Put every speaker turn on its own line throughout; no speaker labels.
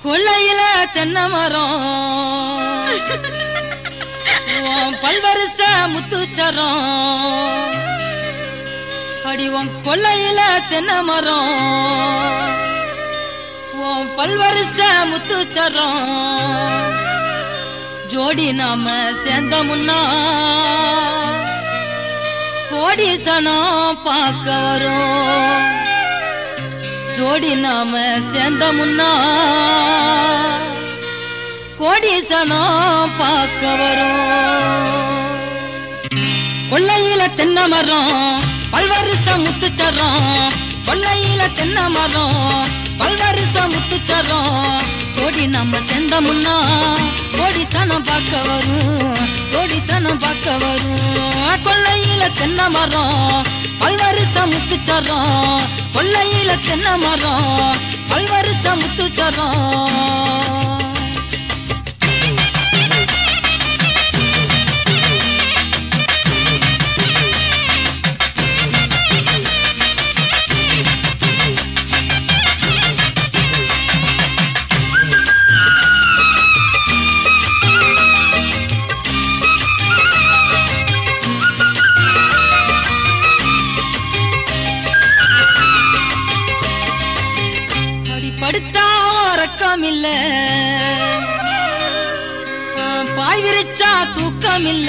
கொள்ளையில தென்னை மரம் உன் பல்வரிச முத்துச்சரம் அடி உன் கொள்ளையில தென்னை மரம் உன் பல்வரிச முத்துச்சரம் ஜோடி நாம சேர்ந்த முன்னா கோடீசனம் பார்க்க வரும் ஜோடி நாம சேர்ந்த முன்னா கோடீசனம் பார்க்க வரும் கொள்ளையில தென்னை மரம் பல்வரிச முத்துச்சரம் கொள்ளையில தென்னை மரம் பல்வரிச முத்துச்சரம் ஜோடி நம்ம சேர்ந்த முன்னா கோடிசனம் பார்க்க வரும் கோடிசனம் பார்க்க வரும் கொள்ளையில தென்னை மரம் பல்வரிச முத்துச்சரம் கொள்ளையில தென்னை மரம் பல்வரிச முத்துச்சரம் அடி படுத்தா உறக்கம் இல்ல ஆ, பாய் விரிச்சா தூக்கம் இல்ல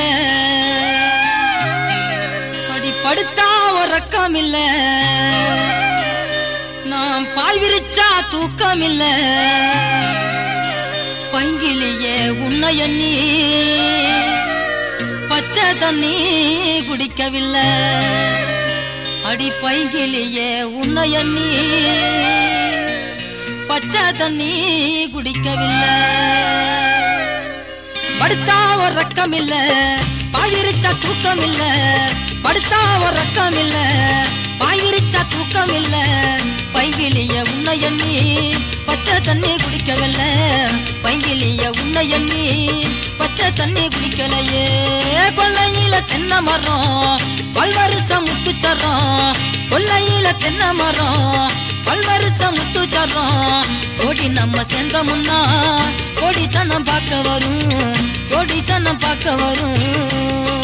அடி படுத்தா உறக்கம் இல்ல நான் பாய் விரிச்சா தூக்கம் இல்ல பங்கிலியே உன்னை எண்ணி பச்சை தண்ணி குடிக்கவில்லை அடி பைங்கிலியே உன்னை எண்ணி பச்சை தண்ணி குடிக்கவில்லை படுத்தா ஒரு ரக்கம் இல்ல பாய்விரிச்சா தூக்கம் இல்ல படுத்தா ஒரு ரக்கம் இல்ல பாய்விரிச்சா தூக்கம் இல்ல பைங்கிலிய உன்னை எண்ணி பச்சை தண்ணி குடிக்கவில்லை பைங்கிலிய உன்னை எண்ணி பச்சை தண்ணி குடிக்கலையே கொள்ளையில தென்னை மரம் பல்வரிச முத்துச்சரம் கொள்ளையில தென்னை மரம் பல்வரிச முத்துச்சரம் ஜோடி நம்ம சேர்ந்த முன்னா கோடி சனம் பார்க்க வரும் ஜோடி சனம் பார்க்க வரும்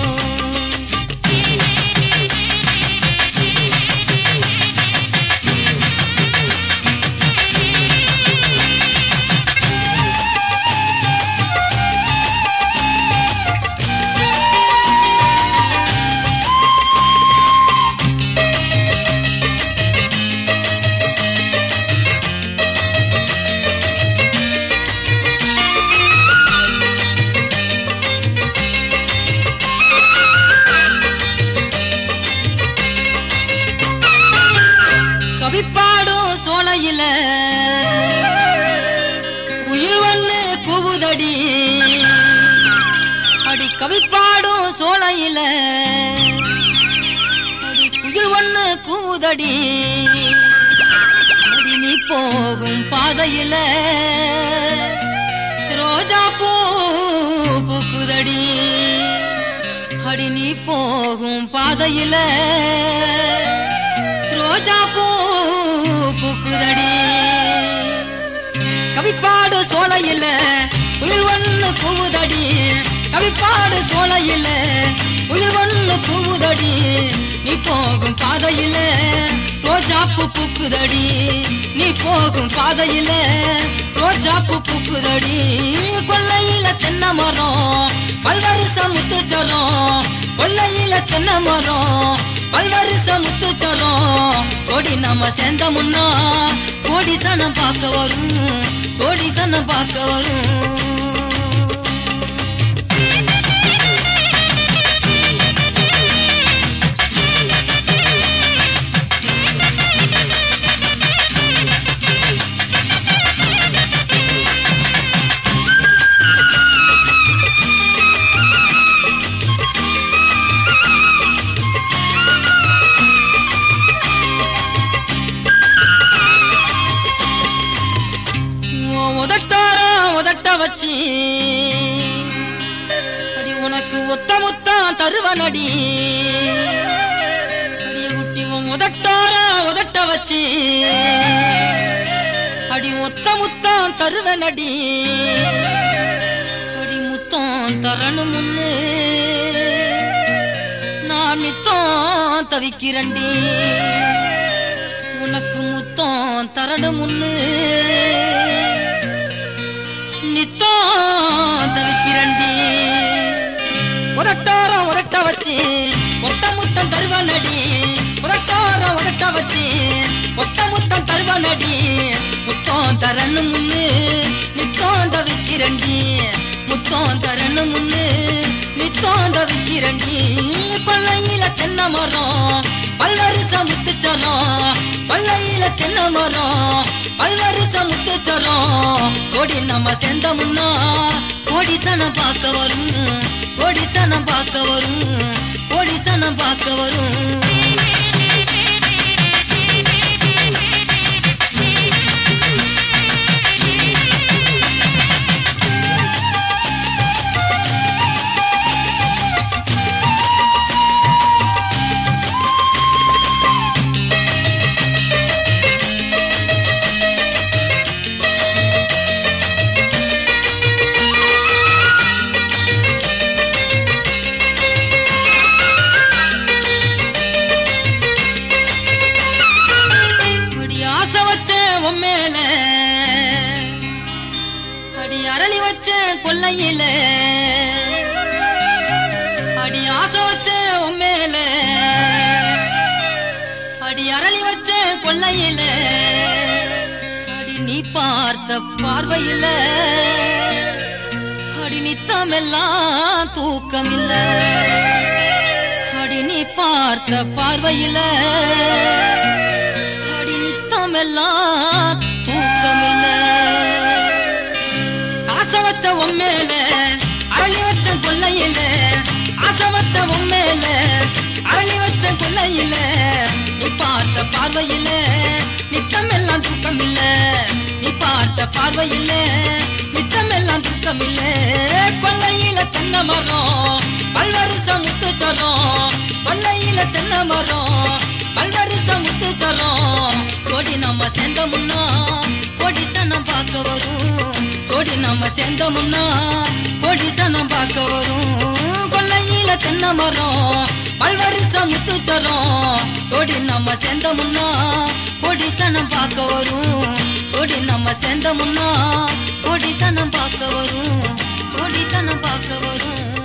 கவிப்பாடும் சோலையில உயிர் வந்து கூவுதடி அடி கவிப்பாடும் சோலையில அடி குயில் ஒண்ணு கூவுதடி அடி நீ போகும் பாதையில ரோஜா பூ பூக்குதடி அடி நீ போகும் பாதையில ரோஜா பூ பூக்குதடி கவிப்பாடு சோலையில உயிர் ஒண்ணு கூவுதடி கவிப்பாடு சோலையில உயிர் ஒண்ணு கூவுதடி நீ போகும் பாதையில ரோஜா பூ பூக்குதடி நீ போகும் பாதையில ரோஜா பூ பூக்குதடி கொல்லையில தென்னை மரம் பல்வரிச முத்துச்சரம் கொல்லையில தென்னை மரம் பல்வரிச முத்துச்சரம் ஜோடி நாம சேர்ந்த முன்னா கோடி சனம் பார்க்க வரும் ஜோடி சனம் பார்க்க வரும் உன் உதட்டார உதட்ட வச்சு அடி உனக்கு ஒத்த முத்தம் தருவனடி அடிய குட்டி உன் உதட்டார உதட்ட வச்சு அடி ஒத்த முத்தம் தருவனடி அடி முத்தம் தரணும் முன்னு நான் நித்தம் தவிக்கிறண்டி உனக்கு முத்தம் தரணும் முன்னு நித்தம் தவிக்கிறண்டி உதட்டாரம் உதட்ட வச்சு ஒத்த முத்தம் தருவனடி உதட்டாரம் உதட்ட வச்சு ஒத்த முத்தம் தருவனடி முத்தம் தரணும் முன்னு நித்தம் தவிக்கிறண்டி முத்தம் தரணும் முன்னு நித்தம் தவிக்கிறண்டி கொள்ளையில தென்னை மரம் பல்வரிச முத்துச்சரம் கொள்ளையில தென்னை மரம் பல்வரிச முத்துச்சரம் கோடி நம்ம சேர்ந்த முன்னா கோடி சனம் பார்க்க வரும் கோடி சனம் பார்க்க வரும் கோடி சனம் பார்க்க வரும் அடி ஆசை வச்சேன் உன் மேல அடி அரளி வச்சேன் கொல்லையில அடி ஆசை வச்சேன் உன் மேல அடி அரளி வச்சேன் கொல்லையில அடி நீ பார்த்த பார்வையில அடி நித்தமெல்லாம் தூக்கமில்ல அடி நீ பார்த்த பார்வையில அடி நித்தமெல்லாம் தூக்கமில்ல ஆசை வச்ச உண்மையில அரளி வச்ச கொல்லையில ஆசை வச்ச உண்மையில அரளி வச்ச கொல்லையில நீ பார்த்த பார்வையில நித்தமெல்லாம் தூக்கமில்ல நீ பார்த்த பார்வையில நித்தமெல்லாம் தூக்கமில்ல கொல்லையில தென்னை மரம் பல்வரிச முத்துச்சரம் கொல்லையில தென்னை மரம் பல்வரிச முத்துச்சரம் கோடி நம்ம சேர்ந்த முன்னா கோடி சனம் பார்க்க வரும் கோடி நம்ம சேர்ந்த முன்னா கோடி சனம் பார்க்க வரும் கொல்லையில தென்னை மரம் பல்வரிச முத்துச்சரம் கோடி நம்ம சேர்ந்த முன்னா கோடி சனம் பார்க்க வரும் கோடி நம்ம சேர்ந்த முன்னா கோடி சனம் பார்க்க வரும் கோடி சனம் பார்க்க வரும்